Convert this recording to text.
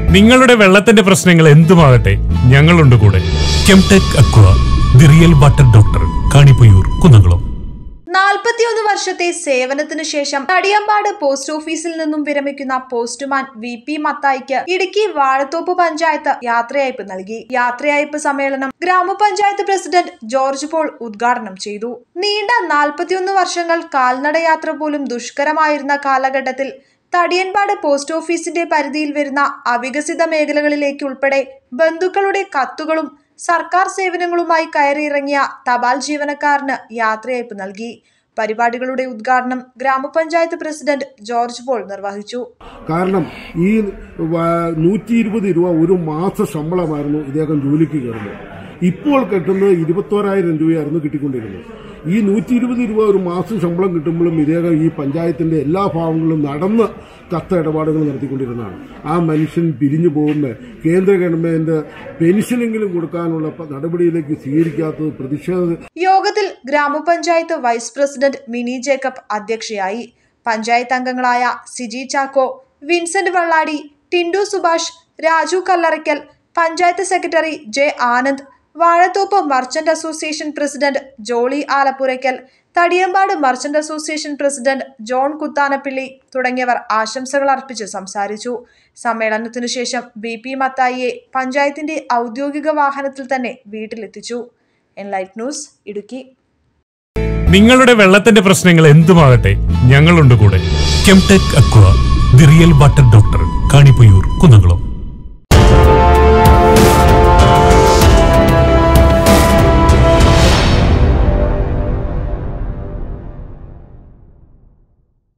നിങ്ങളുടെ വെള്ളത്തിന്റെ പ്രശ്നങ്ങൾ എന്തുമാകട്ടെ ഞങ്ങളുണ്ട് കൂടെ Chemtech aqua the real water doctor Kanippayyur Kunnamkulam നാൽപ്പത്തിയൊന്ന് വർഷത്തെ സേവനത്തിനു ശേഷം തടിയമ്പാട് പോസ്റ്റ് ഓഫീസിൽ നിന്നും വിരമിക്കുന്ന പോസ്റ്റ്മാൻ വി പി മത്തായിക്ക് ഇടുക്കി വാഴത്തോപ്പ് പഞ്ചായത്ത് യാത്രയയപ്പ് നൽകി യാത്രയയപ്പ് സമ്മേളനം ഗ്രാമപഞ്ചായത്ത് പ്രസിഡന്റ് ജോർജ് പോൾ ഉദ്ഘാടനം ചെയ്തു നീണ്ട നാൽപ്പത്തിയൊന്ന് വർഷങ്ങൾ കാൽനടയാത്ര പോലും ദുഷ്കരമായിരുന്ന കാലഘട്ടത്തിൽ തടിയൻപാട് പോസ്റ്റ് ഓഫീസിന്റെ പരിധിയിൽ വരുന്ന അവികസിത മേഖലകളിലേക്ക് ഉൾപ്പെടെ ബന്ധുക്കളുടെ കത്തുകളും സർക്കാർ സേവനങ്ങളുമായി കയറിയിറങ്ങിയ തപാൽ ജീവനക്കാരന് യാത്രയയപ്പ് നൽകി പരിപാടികളുടെ ഉദ്ഘാടനം ഗ്രാമപഞ്ചായത്ത് പ്രസിഡന്റ് ജോർജ് പോൾ നിർവഹിച്ചു കാരണം ഈ നൂറ്റി ഇരുപത് രൂപ ഒരു മാസ ശമ്പളമായിരുന്നു ഇദ്ദേഹം ജോലിക്ക് കയറുന്നത് ഇപ്പോൾ കിട്ടുന്നത് ഇരുപത്തോരായിരം രൂപയായിരുന്നു കിട്ടിക്കൊണ്ടിരുന്നത് ഈ നൂറ്റി ഇരുപത് രൂപ ഒരു മാസം ശമ്പളം കിട്ടുമ്പോഴും ഇദ്ദേഹം ഈ പഞ്ചായത്തിന്റെ എല്ലാ ഭാഗങ്ങളും നടന്ന് കത്ത ഇടപാടുകൾ നടത്തിക്കൊണ്ടിരുന്നതാണ് ആ മനുഷ്യൻ പിരിഞ്ഞു പോകുമ്പോൾ കേന്ദ്ര ഗവൺമെന്റ് പെൻഷനെങ്കിലും കൊടുക്കാനുള്ള പ- നടപടിയിലേക്ക് സ്വീകരിക്കാത്തത് പ്രതിഷേധ യോഗത്തിൽ ഗ്രാമപഞ്ചായത്ത് വൈസ് പ്രസിഡന്റ് മിനി ജേക്കബ് അധ്യക്ഷയായി പഞ്ചായത്ത് അംഗങ്ങളായ Siji Chacko Vincent Valladi Tindu Subhash Raju Kallarakkal panchayat secretary J Anand Vazhathoppu merchant association president Jolly Alappurakkal Thadiyampad merchant association president John Kuthanappilly തുടങ്ങിയവർ ആശംസകൾ അർപ്പിച്ച് സംസാരിച്ചു സമ്മേളനത്തിനു ശേഷം ബി പി മത്തായിയെ പഞ്ചായത്തിന്റെ ഔദ്യോഗിക വാഹനത്തിൽ തന്നെ വീട്ടിലെത്തിച്ചു എൻലൈറ്റ് ന്യൂസ് ഇടുക്കി നിങ്ങളുടെ വെള്ളത്തിന്റെ പ്രശ്നങ്ങൾ എന്തുമാകട്ടെ ഞങ്ങളുണ്ട് കൂടെ Chemtech aqua the real water doctor Kanippayyur Kunnamkulam